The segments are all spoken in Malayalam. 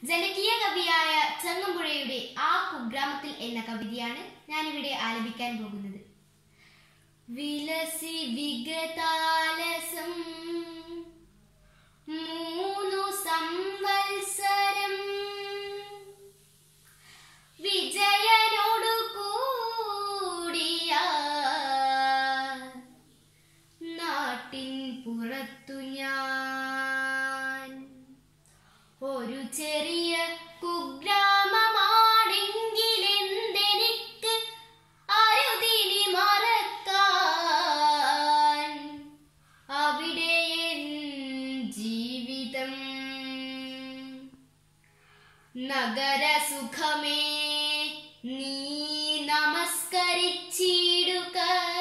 ജനകീയ കവിയായ ചങ്ങമ്പുഴയുടെ ആ കുഗ്രാമത്തിൽ എന്ന കവിതയാണ് ഞാനിവിടെ ആലപിക്കാൻ പോകുന്നത് വിലസി വിഗതാലസം മൂന്നു സംവത്സരം വിജയനോടു കൂടിയ നാട്ടിൻ പുറത്തു ഞാൻ ഒരു ചെറിയ കുഗ്രാമമാണെങ്കിലെന്തെനിക്ക് അരുതിനി മറക്കാൻ അവിടെ എൻ ജീവിതം നഗരസുഖമേ നീ നമസ്കരിച്ചിടുക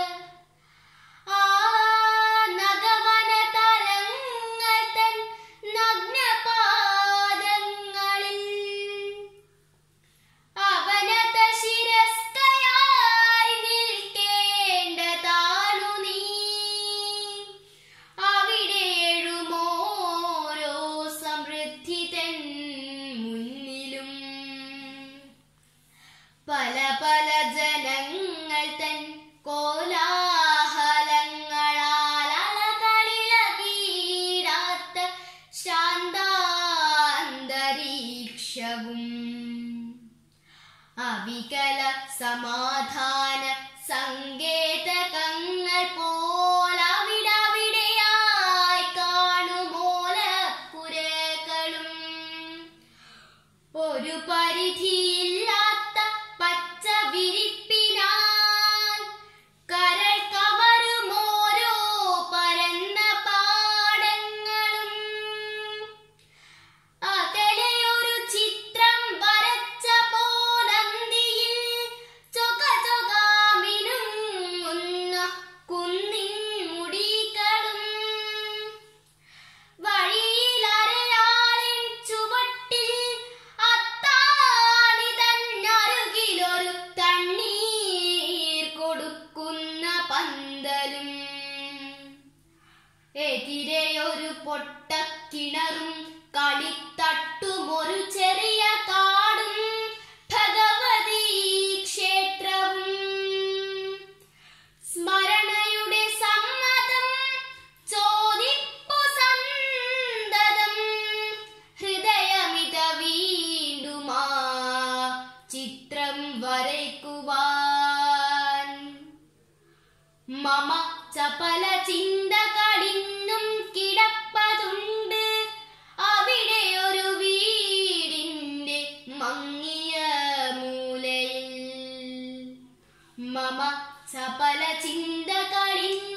ആ നഗവന തലങ്ങൾ തൻ നഗ്നപാദങ്ങളിൽ അവനത ശിരസ്കയായി നിൽക്കേണ്ടതാണു നീ അവിടെ എഴുമോരോ സമൃദ്ധി തൻ മുന്നിലും പല പല ജനങ്ങൾ തൻ കോലാഹലങ്ങളാൽ അലകളിലകീടാത്ത ശാന്താന്തരീക്ഷവും അവികല സമാധാന സങ്കേതകങ്ങൾ പോലവിടവിടെയായി കാണുമോലപ്പുരകളും ഒരു പരിധിയില്ലാത്ത പച്ച വിരിപ്പിനാൽ കരൾ കവരുമോരോ പരന്ന പാടങ്ങളും അകലെ ഒരു ചിത്രം വരച്ച പോലന്തിയിൽ ചൊക ചൊകാമിനുങ്ങുന്ന കുന്നിൻ മുടികളും വഴിയിലരയാളിൻ ചുവട്ടിൽ അത്താണി തന്നരുകിലൊരു തണ്ണീർ കൊടുക്കുന്ന പന്തലും എതിരെ ഒരു പൊട്ടക്കിണറും കളിത്തട്ടും ഒരു ചെറിയ കാടും ഭഗവതി ക്ഷേത്രവും സ്മരണയുടെ സമ്മതം ചോദിപ്പു സന്തതം ഹൃദയമിത വീണ്ടുമാ ചിത്രം വരയ്ക്കുവാൻ മമ ചപല ചിന്തകളിന്നും കിടപ്പതുണ്ട് അവിടെ ഒരു വീടിന്റെ മങ്ങിയ മൂലയിൽ മമ ചപല ചിന്തകളിന്നും